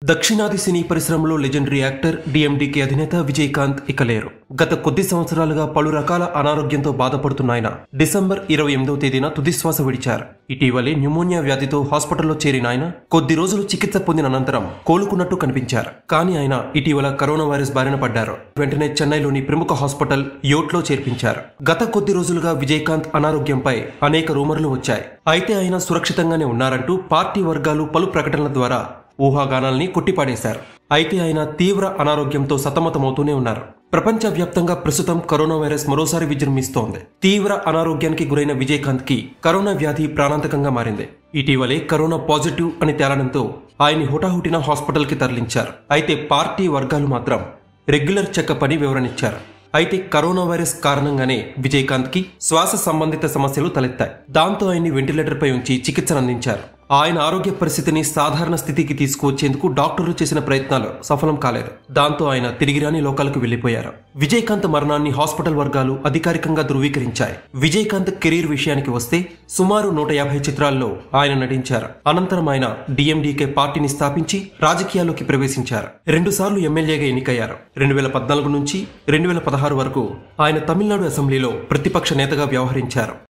దక్షిణాది సినీ పరిశ్రమలో legendary actor DMDK అధినేత విజయకాంత్ ఇక లేరు గత కొద్ది సంవత్సరాలుగా పలు రకాల అనారోగ్యంతో బాధపడుతున్న ఆయన డిసెంబర్ ఇరవై ఎనిమిదవ తేదీన తుదిశ్వాస విడిచారు ఇటీవలే న్యూమోనియా వ్యాధితో హాస్పిటల్లో చేరిన ఆయన కొద్ది రోజులు చికిత్స పొందిన అనంతరం కోలుకున్నట్టు కనిపించారు కానీ ఆయన ఇటీవల కరోనా వైరస్ బారిన పడ్డారు వెంటనే చెన్నైలోని ప్రముఖ హాస్పిటల్ యోట్లో చేర్పించారు గత కొద్ది రోజులుగా విజయకాంత్ అనారోగ్యంపై అనేక రూమర్లు వచ్చాయి అయితే ఆయన సురక్షితంగానే ఉన్నారంటూ పార్టీ వర్గాలు పలు ప్రకటనల ద్వారా ఊహాగానాల్ని కొట్టిపాడేశారు అయితే ఆయన తీవ్ర అనారోగ్యంతో సతమతమవుతూనే ఉన్నారు ప్రపంచవ్యాప్తంగా ప్రస్తుతం కరోనా వైరస్ మరోసారి విజృంభిస్తోంది తీవ్ర అనారోగ్యానికి గురైన విజయకాంత్ కి కరోనా వ్యాధి ప్రాణాంతకంగా మారింది ఇటీవలే కరోనా పాజిటివ్ అని తేలడంతో ఆయన్ని హుటాహుటిన హాస్పిటల్ కి తరలించారు అయితే పార్టీ వర్గాలు మాత్రం రెగ్యులర్ చెకప్ అని వివరణిచ్చారు అయితే కరోనా వైరస్ కారణంగానే విజయకాంత్ కి శ్వాస సంబంధిత సమస్యలు తలెత్తాయి దాంతో ఆయన్ని వెంటిలేటర్ పై ఉంచి చికిత్సను అందించారు ఆయన ఆరోగ్య పరిస్థితిని సాధారణ స్థితికి తీసుకువచ్చేందుకు డాక్టర్లు చేసిన ప్రయత్నాలు సఫలం కాలేదు దాంతో ఆయన తిరిగిరాని లోకాలకు వెళ్లిపోయారు విజయకాంత్ మరణాన్ని హాస్పిటల్ వర్గాలు అధికారికంగా ధృవీకరించాయి విజయకాంత్ కెరీర్ విషయానికి వస్తే సుమారు నూట యాభై చిత్రాల్లో ఆయన నటించారు అనంతరం ఆయన డిఎండికే పార్టీని స్థాపించి రాజకీయాల్లోకి ప్రవేశించారు రెండుసార్లు ఎమ్మెల్యేగా ఎన్నికయ్యారు రెండు వేల పద్నాలుగు నుంచి రెండు వేల పదహారు వరకు ఆయన తమిళనాడు అసెంబ్లీలో ప్రతిపక్ష నేతగా వ్యవహరించారు